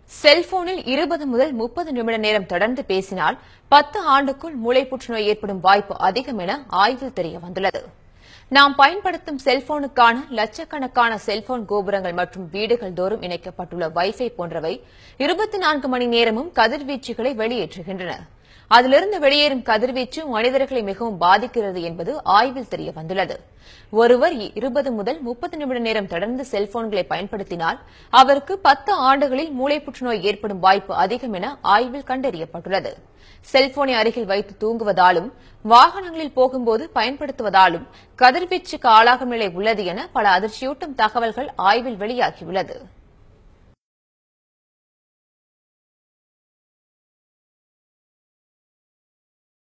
செல்போனில் இருபது முதல் முப்பது நிமிட நேரம் தொடர்ந்து பேசினால் பத்து ஆண்டுக்குள் மூளை புற்றுநோய் ஏற்படும் வாய்ப்பு அதிகம் என ஆய்வில் தெரிய வந்துள்ளது நாம் பயன்படுத்தும் செல்போனுக்கான லட்சக்கணக்கான செல்போன் கோபுரங்கள் மற்றும் வீடுகள் தோறும் இணைக்கப்பட்டுள்ள வைஃபை போன்றவை இருபத்தி நான்கு மணி நேரமும் கதிர்வீச்சுகளை வெளியேற்றுகின்றன அதிலிருந்து வெளியேறும் கதிர்வீச்சு மனிதர்களை மிகவும் பாதிக்கிறது என்பது ஆய்வில் தெரிய வந்துள்ளது ஒருவர் இருபது முதல் முப்பது நிமிட நேரம் தொடர்ந்து செல்போன்களை பயன்படுத்தினால் அவருக்கு பத்து ஆண்டுகளில் மூளை புற்றுநோய் ஏற்படும் வாய்ப்பு அதிகம் என ஆய்வில் கண்டறியப்பட்டுள்ளது செல்போனை அருகில் வைத்து தூங்குவதாலும் வாகனங்களில் போகும்போது பயன்படுத்துவதாலும் கதிர்வீச்சுக்கு ஆளாகும் நிலை உள்ளது என பல அதிர்ச்சியூட்டும் தகவல்கள் ஆய்வில் வெளியாகியுள்ளது